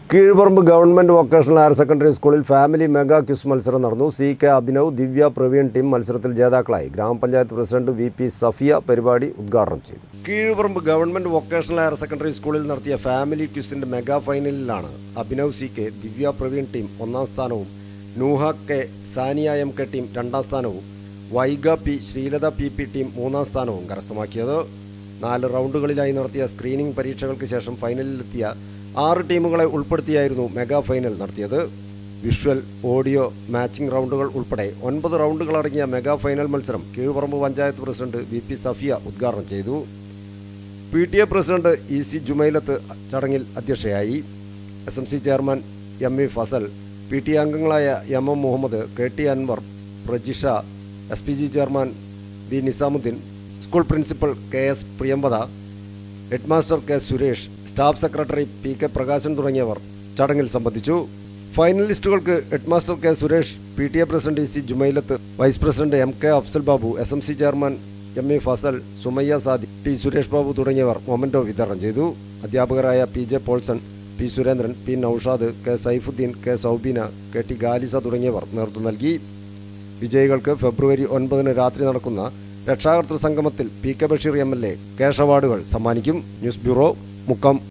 Keezhuparamba government vocational higher secondary സ്കൂളിൽ family mega quiz മത്സരം നടന്നു C K Abhinav Divya Praveen team മത്സരത്തിൽ ജേതാക്കളായി ഗ്രാമപഞ്ചായത്ത് പ്രസിഡന്റ് വി പി സഫിയ പരിപാടി ഉദ്ഘാടനം ചെയ്തു Kizhuparamba government vocational higher secondary സ്കൂളിൽ നടത്തിയ ഫാമിലി ക്വിസിൻ്റെ മെഗാ ഫൈനലിലാണ് Abhinav C K Divya Praveen team ഒന്നാം സ്ഥാനവും Nooha K Saniya M K team രണ്ടാം സ്ഥാനവും Vaiga P Sreelatha P P team മൂന്നാം സ്ഥാനവും കരസ്ഥമാക്കിയത് നാല് റൗണ്ടുകളിലായി നടത്തിയ സ്ക്രീനിംഗ് പരീക്ഷകൾക്ക് ശേഷം ഫൈനലിലെത്തിയ ആറ് ടീമുകളെ ഉൾപ്പെടുത്തിയായിരുന്നു മെഗാ ഫൈനൽ നടത്തിയത് വിഷ്വൽ ഓഡിയോ മാച്ചിംഗ് റൗണ്ടുകൾ ഉൾപ്പെടെ ഒൻപത് റൗണ്ടുകളടങ്ങിയ മെഗാ ഫൈനൽ മത്സരം Kizhuparamba panchayat president V P Safiya ഉദ്ഘാടനം ചെയ്തു P T A president E C Jumailath ചടങ്ങിൽ അധ്യക്ഷയായി S M C chairman M E Fasal P T A അംഗങ്ങളായ M M Muhammad K T Anwar Prajisha S P G chairman V Nizamudheen school principal K S Priyamvada headmaster K Suresh staff secretary P K Prakashan തുടങ്ങിയവർ ചടങ്ങിൽ സംബന്ധിച്ചു ഫൈനലിസ്റ്റുകൾക്ക് headmaster K Suresh P T A president E C Jumailath vice president M K Afsal Babu S M C chairman M E Fasal Sumayya Sadi T Suresh Babu തുടങ്ങിയവർ memento വിതരണം ചെയ്തു അധ്യാപകരായ P J Paulson P Surendran P Noushad K Saifudheen K Saubeena K T Galisa തുടങ്ങിയവർ നേതൃത്വം നൽകി വിജയികൾക്ക് ഫെബ്രുവരി ഒൻപതിന് രാത്രി നടക്കുന്ന രക്ഷാകർതൃ സംഗമത്തിൽ P K Basheer M L A cash അവാർഡുകൾ സമ്മാനിക്കും ന്യൂസ് ബ്യൂറോ മുക്കം